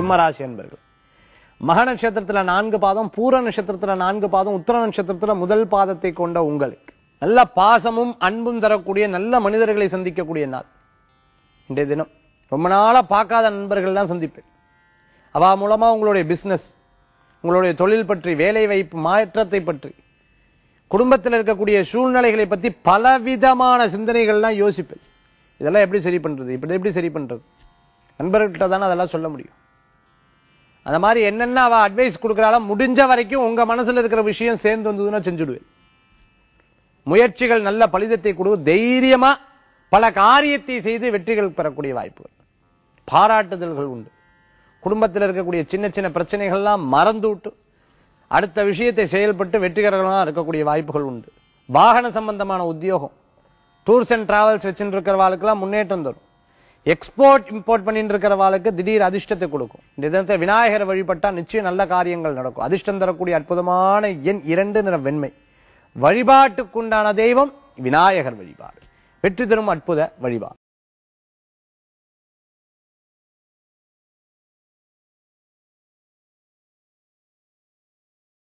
சிம்மராசி என்பர்கள் மக நட்சத்திரத்துல நான்கு பாதம் பூர நட்சத்திரத்துல நான்கு பாதம் உத்தர நட்சத்திரத்துல முதல் பாதத்தை கொண்ட உங்களுக்கு நல்ல பாசமும் அன்பும் தரக்கூடிய நல்ல மனிதர்களை சந்திக்கக்கூடிய நாள் இன்றைய தினம் ரொம்ப நாளா பார்க்காத நண்பர்கள்லாம் சந்திப்பேன் அவா மூலமா உங்களுடைய பிசினஸ் உங்களுடைய தொழில் பற்றி வேலை வாய்ப்பு மாற்றத்தை பற்றி குடும்பத்தில் இருக்கக்கூடிய சூழ்நிலைகளை பத்தி பலவிதமான சிந்தனைகள்லாம் யோசிப்பேன் இதெல்லாம் எப்படி சரி பண்றது இப்படி எப்படி சரி பண்றது நண்பர்கள்ட்ட தானே அதெல்லாம் சொல்ல முடியும் அந்த மாதிரி என்னென்ன அவ அட்வைஸ் கொடுக்கறாளோ முடிஞ்ச வரைக்கும் உங்க மனசுல இருக்கிற விஷயம் சேர்ந்து வந்ததுன்னா செஞ்சுடுவேன் முயற்சிகள் நல்ல பலிதத்தை கொடு தைரியமா பல காரியத்தை செய்து வெற்றிகள் பெறக்கூடிய வாய்ப்புகள் பாராட்டுதல்கள் உண்டு குடும்பத்தில் இருக்கக்கூடிய சின்ன சின்ன பிரச்சனைகள்லாம் மறந்து விட்டு அடுத்த விஷயத்தை செயல்பட்டு வெற்றிகரமாக இருக்கக்கூடிய வாய்ப்புகள் உண்டு வாகன சம்பந்தமான உத்தியோகம் டூர்ஸ் அண்ட் டிராவல்ஸ் வச்சுட்டு இருக்கிறவாளுக்கெல்லாம் முன்னேற்றம் தரும் எக்ஸ்போர்ட் இம்போர்ட் பண்ணிட்டு இருக்கிறவாளுக்கு திடீர் அதிர்ஷ்டத்தை கொடுக்கும் இந்த தினத்தை விநாயகரை வழிபட்டா நிச்சயம் நல்ல காரியங்கள் நடக்கும் அதிர்ஷ்டம் தரக்கூடிய அற்புதமான எண் இரண்டு நிற வெண்மை வழிபாட்டுக்குண்டான தெய்வம் விநாயகர் வழிபாடு வெற்றி தரும் அற்புத வழிபாடு